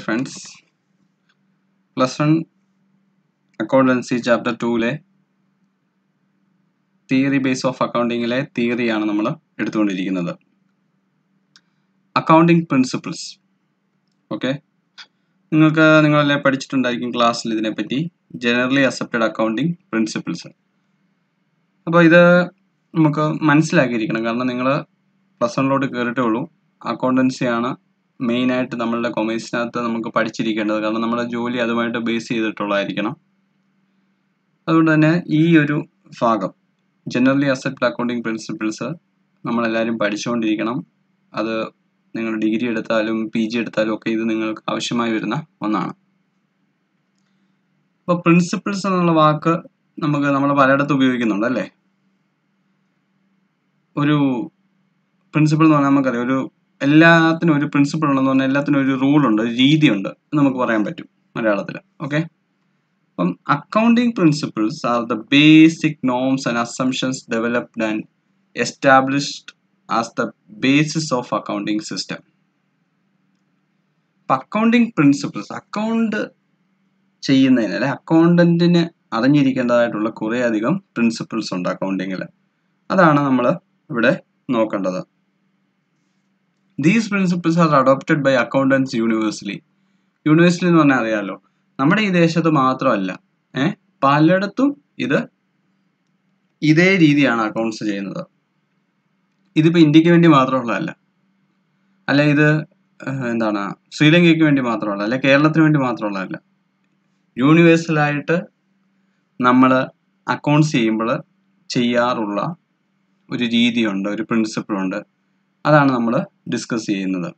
Friends plus one accountancy chapter ടൂവിലെ theory base of അക്കൗണ്ടിങ്ങിലെ തിയറിയാണ് നമ്മൾ എടുത്തുകൊണ്ടിരിക്കുന്നത് അക്കൗണ്ടിങ് പ്രിൻസിപ്പിൾസ് ഓക്കെ നിങ്ങൾക്ക് നിങ്ങളെല്ലാം പഠിച്ചിട്ടുണ്ടായിരിക്കും ക്ലാസ്സിൽ ഇതിനെപ്പറ്റി ജനറലി അക്സെപ്റ്റഡ് അക്കൗണ്ടിങ് പ്രിൻസിപ്പിൾസ് അപ്പോൾ ഇത് നമുക്ക് മനസ്സിലാക്കിയിരിക്കണം കാരണം നിങ്ങൾ പ്ലസ് വണ്ണിലോട്ട് കയറിയിട്ടേ ഉള്ളൂ അക്കൗണ്ടൻസിയാണ് മെയിനായിട്ട് നമ്മളുടെ കൊമേഴ്സിനകത്ത് നമുക്ക് പഠിച്ചിരിക്കേണ്ടത് കാരണം നമ്മുടെ ജോലി അതുമായിട്ട് ബേസ് ചെയ്തിട്ടുള്ളതായിരിക്കണം അതുകൊണ്ട് തന്നെ ഈ ഒരു ഭാഗം ജനറലി അക്സെപ്റ്റഡ് അക്കൗണ്ടിങ് പ്രിൻസിപ്പിൾസ് നമ്മളെല്ലാവരും പഠിച്ചുകൊണ്ടിരിക്കണം അത് നിങ്ങൾ ഡിഗ്രി എടുത്താലും പി ജി എടുത്താലും ഒക്കെ ഇത് നിങ്ങൾക്ക് ആവശ്യമായി വരുന്ന ഒന്നാണ് അപ്പോൾ പ്രിൻസിപ്പിൾസ് എന്നുള്ള വാക്ക് നമുക്ക് നമ്മൾ പലയിടത്തും ഉപയോഗിക്കുന്നുണ്ട് അല്ലേ ഒരു പ്രിൻസിപ്പിൾ എന്ന് പറഞ്ഞാൽ നമുക്കറിയാം ഒരു എല്ലാത്തിനും ഒരു പ്രിൻസിപ്പിൾ ഉണ്ടെന്ന് പറഞ്ഞാൽ എല്ലാത്തിനും ഒരു റൂളുണ്ട് ഒരു രീതിയുണ്ട് എന്ന് നമുക്ക് പറയാൻ പറ്റും മലയാളത്തിൽ ഓക്കെ അപ്പം accounting principles are the basic norms and assumptions developed and established as the basis of accounting system accounting principles account ചെയ്യുന്നതിന് അല്ലെ അക്കൗണ്ടന്റിന് അറിഞ്ഞിരിക്കേണ്ടതായിട്ടുള്ള കുറേ അധികം പ്രിൻസിപ്പിൾസ് ഉണ്ട് അക്കൗണ്ടിങ്ങിൽ അതാണ് നമ്മൾ ഇവിടെ നോക്കേണ്ടത് these principles are adopted by accountants university university എന്ന് പറഞ്ഞാൽ അറിയാലോ നമ്മുടെ ഈ ദേശത്ത് മാത്രമല്ല ഏഹ് പലയിടത്തും ഇത് ഇതേ രീതിയാണ് അക്കൗണ്ട്സ് ചെയ്യുന്നത് ഇതിപ്പോൾ ഇന്ത്യക്ക് വേണ്ടി മാത്രമുള്ളതല്ല അല്ല ഇത് എന്താണ് ശ്രീലങ്കയ്ക്ക് വേണ്ടി മാത്രമുള്ള അല്ലെ കേരളത്തിന് വേണ്ടി മാത്രമുള്ളതല്ല യൂണിവേഴ്സലായിട്ട് നമ്മൾ അക്കൗണ്ട്സ് ചെയ്യുമ്പോൾ ചെയ്യാറുള്ള ഒരു രീതിയുണ്ട് ഒരു പ്രിൻസിപ്പിൾ ഉണ്ട് അതാണ് നമ്മൾ ഡിസ്കസ് ചെയ്യുന്നത്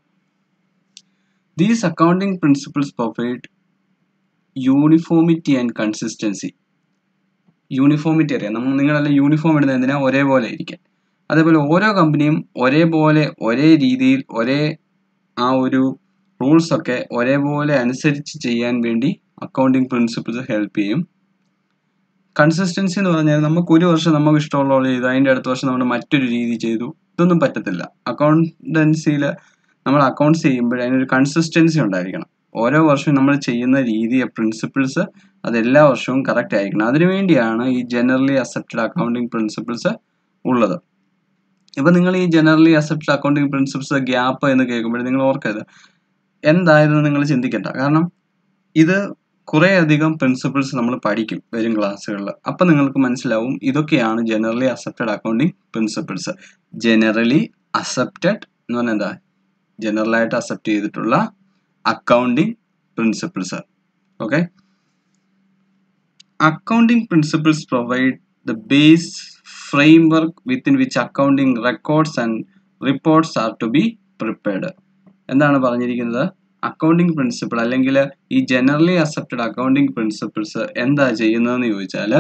these accounting principles provide uniformity and consistency uniformity അറിയാം നമ്മൾ നിങ്ങളെല്ലാം യൂണിഫോം ഇടുന്നത് എന്തിനാ ഒരേപോലെ ഇരിക്കാൻ അതേപോലെ ഓരോ കമ്പനിയും ഒരേപോലെ ഒരേ രീതിയിൽ ഒരേ ആ ഒരു റൂൾസ് ഒക്കെ ഒരേപോലെ അനുസരിച്ച് ചെയ്യാൻ വേണ്ടി അക്കൗണ്ടിങ് പ്രിൻസിപ്പിൾസ് ഹെൽപ്പ് ചെയ്യും കൺസിസ്റ്റൻസി എന്ന് പറഞ്ഞാൽ നമുക്ക് ഒരു വർഷം നമുക്ക് ഇഷ്ടമുള്ള പോലെ ചെയ്തു അതിൻ്റെ അടുത്ത വർഷം നമ്മൾ മറ്റൊരു രീതി ചെയ്തു ഇതൊന്നും പറ്റത്തില്ല അക്കൗണ്ടൻസിയിൽ നമ്മൾ അക്കൗണ്ട്സ് ചെയ്യുമ്പോൾ അതിനൊരു കൺസിസ്റ്റൻസി ഉണ്ടായിരിക്കണം ഓരോ വർഷവും നമ്മൾ ചെയ്യുന്ന രീതി പ്രിൻസിപ്പിൾസ് അത് എല്ലാ വർഷവും കറക്റ്റ് ആയിരിക്കണം അതിനുവേണ്ടിയാണ് ഈ ജനറലി അക്സെപ്റ്റഡ് അക്കൗണ്ടിങ് പ്രിൻസിപ്പിൾസ് ഉള്ളത് ഇപ്പം നിങ്ങൾ ഈ generally accepted accounting principles GAAP എന്ന് കേൾക്കുമ്പോൾ നിങ്ങൾ ഓർക്കരുത് എന്തായിരുന്നു നിങ്ങൾ ചിന്തിക്കണ്ട കാരണം ഇത് കുറേ അധികം പ്രിൻസിപ്പിൾസ് നമ്മൾ പഠിക്കും വരും ക്ലാസ്സുകളിൽ അപ്പം നിങ്ങൾക്ക് മനസ്സിലാവും ഇതൊക്കെയാണ് generally accepted accounting principles generally accepted എന്ന് പറഞ്ഞാൽ എന്താ ജനറലായിട്ട് അക്സെപ്റ്റ് ചെയ്തിട്ടുള്ള accounting principles okay accounting principles provide the base framework within which accounting records and reports are to be prepared എന്താണ് പറഞ്ഞിരിക്കുന്നത് അക്കൗണ്ടിങ് പ്രിൻസിപ്പിൾ അല്ലെങ്കിൽ ഈ ജനറലി അക്സെപ്റ്റഡ് അക്കൗണ്ടിങ് പ്രിൻസിപ്പിൾസ് എന്താ ചെയ്യുന്നതെന്ന് ചോദിച്ചാൽ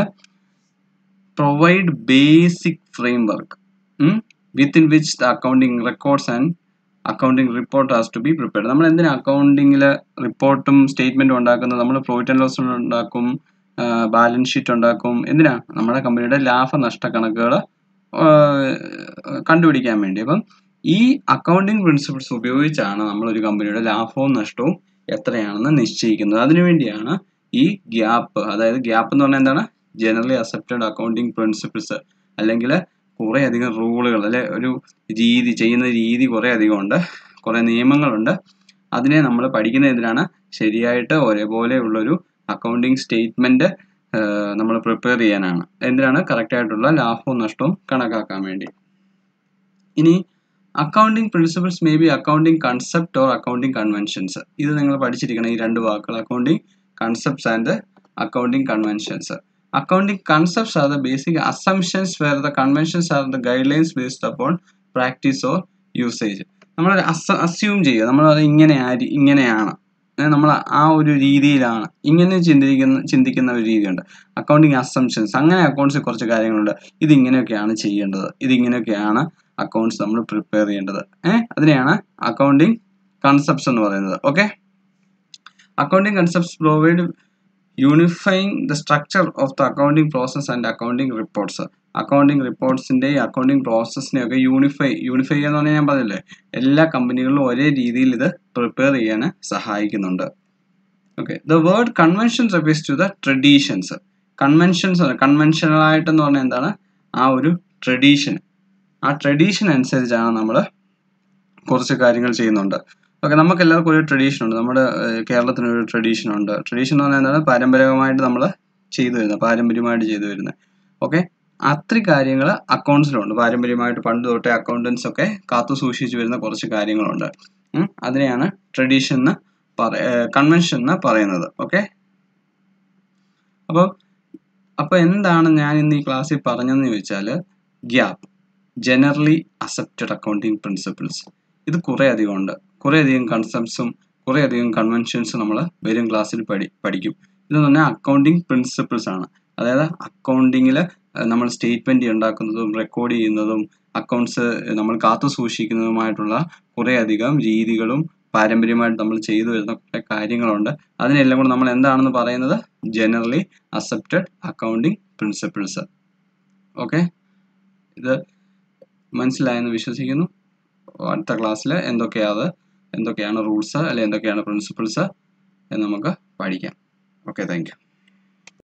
provide basic framework within which the accounting records and accounting report has to be prepared നമ്മൾ എന്തിനാ അക്കൗണ്ടിങ്ങിൽ റിപ്പോർട്ടും സ്റ്റേറ്റ്മെൻറ്റും ഉണ്ടാക്കുന്നത് നമ്മൾ പ്രോഫിറ്റ് ആൻഡ് ലോസ് ഉണ്ടാക്കും ബാലൻസ് ഷീറ്റ് ഉണ്ടാക്കും എന്തിനാ നമ്മുടെ കമ്പനിയുടെ ലാഭനഷ്ട കണക്കുകൾ കണ്ടുപിടിക്കാൻ വേണ്ടി അപ്പം ഈ അക്കൗണ്ടിങ് പ്രിൻസിപ്പിൾസ് ഉപയോഗിച്ചാണ് നമ്മൾ ഒരു കമ്പനിയുടെ ലാഭവും നഷ്ടവും എത്രയാണെന്ന് നിശ്ചയിക്കുന്നത് അതിനുവേണ്ടിയാണ് ഈ ഗ്യാപ്പ് അതായത് ഗ്യാപ്പ് എന്ന് പറഞ്ഞാൽ എന്താണ് ജനറലി അക്സെപ്റ്റഡ് അക്കൗണ്ടിങ് പ്രിൻസിപ്പിൾസ് അല്ലെങ്കിൽ കുറേ അധികം റൂളുകൾ അല്ലെ ഒരു രീതി ചെയ്യുന്ന രീതി കുറേ അധികം ഉണ്ട് കുറേ നിയമങ്ങളുണ്ട് അതിനെ നമ്മൾ പഠിക്കുന്ന എന്തിനാണ് ശരിയായിട്ട് ഒരേപോലെ ഉള്ളൊരു അക്കൗണ്ടിങ് സ്റ്റേറ്റ്മെന്റ് നമ്മൾ പ്രിപ്പയർ ചെയ്യാനാണ് എന്തിനാണ് കറക്റ്റ് ആയിട്ടുള്ള ലാഭവും നഷ്ടവും കണക്കാക്കാൻ വേണ്ടി ഇനി accounting principles may be accounting concept or accounting conventions ഇത് നിങ്ങൾ പഠിച്ചിരിക്കണം ഈ രണ്ട് വാക്കുകൾ accounting concepts and accounting conventions accounting concepts are the basic assumptions where the conventions are the guidelines based upon practice or usage നമ്മൾ assume ചെയ്യുക നമ്മൾ അത് ഇങ്ങനെ ആരി ഇങ്ങനെയാണ് നമ്മൾ ആ ഒരു രീതിയിലാണ് ഇങ്ങനെ ചിന്തിക്കുന്ന ചിന്തിക്കുന്ന ഒരു രീതിയുണ്ട് അക്കൗണ്ടിങ് അസംഷൻസ് അങ്ങനെ അക്കൗണ്ട്സിൽ കുറച്ച് കാര്യങ്ങളുണ്ട് ഇത് ഇങ്ങനെയൊക്കെയാണ് ചെയ്യേണ്ടത് ഇത് ഇങ്ങനെയൊക്കെയാണ് അക്കൗണ്ട്സ് നമ്മൾ പ്രിപ്പയർ ചെയ്യേണ്ടത് ഏഹ് അതിനെയാണ് അക്കൗണ്ടിങ് കൺസെപ്റ്റ്സ് എന്ന് പറയുന്നത് okay accounting concepts provide unifying the structure of the accounting process and accounting reports accounting റിപ്പോർട്ട്സിൻ്റെയും അക്കൗണ്ടിങ് പ്രോസസ്സിനെയൊക്കെ യൂണിഫൈ യൂണിഫൈ എന്ന് പറഞ്ഞാൽ ഞാൻ പറഞ്ഞില്ലേ എല്ലാ കമ്പനികളിലും ഒരേ രീതിയിൽ ഇത് പ്രിപ്പയർ ചെയ്യാൻ സഹായിക്കുന്നുണ്ട് okay the word convention refers to the traditions conventions conventional ആയിട്ടെന്ന് പറഞ്ഞാൽ എന്താണ് ആ ഒരു ട്രഡീഷൻ ആ ട്രഡീഷൻ അനുസരിച്ചാണ് നമ്മൾ കുറച്ച് കാര്യങ്ങൾ ചെയ്യുന്നുണ്ട് ഓക്കെ നമുക്ക് എല്ലാവർക്കും ഒരു ട്രഡീഷൻ ഉണ്ട് നമ്മുടെ ഏഹ്, കേരളത്തിന് ഒരു ട്രഡീഷൻ ഉണ്ട് ട്രഡീഷൻ എന്ന് പറഞ്ഞാൽ എന്താണ് പാരമ്പര്യമായിട്ട് നമ്മൾ ചെയ്തു വരുന്നത് പാരമ്പര്യമായിട്ട് ചെയ്തു വരുന്നത് ഓക്കെ അത്രയും കാര്യങ്ങൾ അക്കൗണ്ട്സിലുണ്ട് പാരമ്പര്യമായിട്ട് പണ്ട് തൊട്ടേ അക്കൗണ്ടൻസ് ഒക്കെ കാത്തു സൂക്ഷിച്ചു വരുന്ന കുറച്ച് കാര്യങ്ങളുണ്ട് ഉം. അതിനെയാണ് ട്രഡീഷൻ എന്ന് പറ കൺവെൻഷൻ എന്ന് പറയുന്നത് ഓക്കെ അപ്പോൾ അപ്പോൾ എന്താണ് ഞാൻ ഇന്ന് ഈ ക്ലാസ്സിൽ പറഞ്ഞതെന്ന് ചോദിച്ചാൽ GAAP generally accepted accounting principles ഇത് കുറേ അധികം ഉണ്ട് കുറേ അധികം കൺസെപ്റ്റ്സും കുറേ അധികം കൺവെൻഷൻസും നമ്മൾ വരും ക്ലാസ്സിൽ പഠി പഠിക്കും ഇതെന്ന് പറഞ്ഞാൽ അക്കൗണ്ടിങ് പ്രിൻസിപ്പിൾസ് ആണ് അതായത് അക്കൗണ്ടിങ്ങിൽ നമ്മൾ സ്റ്റേറ്റ്മെന്റ് ഉണ്ടാക്കുന്നതും റെക്കോർഡ് ചെയ്യുന്നതും അക്കൗണ്ട്സ് നമ്മൾ കാത്തു സൂക്ഷിക്കുന്നതുമായിട്ടുള്ള കുറേ അധികം രീതികളും പാരമ്പര്യമായിട്ട് നമ്മൾ ചെയ്തു വരുന്ന കുറേ കാര്യങ്ങളുണ്ട് അതിനെല്ലാം കൂടെ നമ്മൾ എന്താണെന്ന് പറയുന്നത് generally accepted accounting principles okay ഇത് മനസ്സിലായെന്ന് വിശ്വസിക്കുന്നു അടുത്ത ക്ലാസ്സിൽ എന്തൊക്കെയാണ് എന്തൊക്കെയാണ് റൂൾസ് അല്ലെങ്കിൽ എന്തൊക്കെയാണ് പ്രിൻസിപ്പിൾസ് എന്ന് നമുക്ക് പഠിക്കാം ഓക്കെ താങ്ക് യു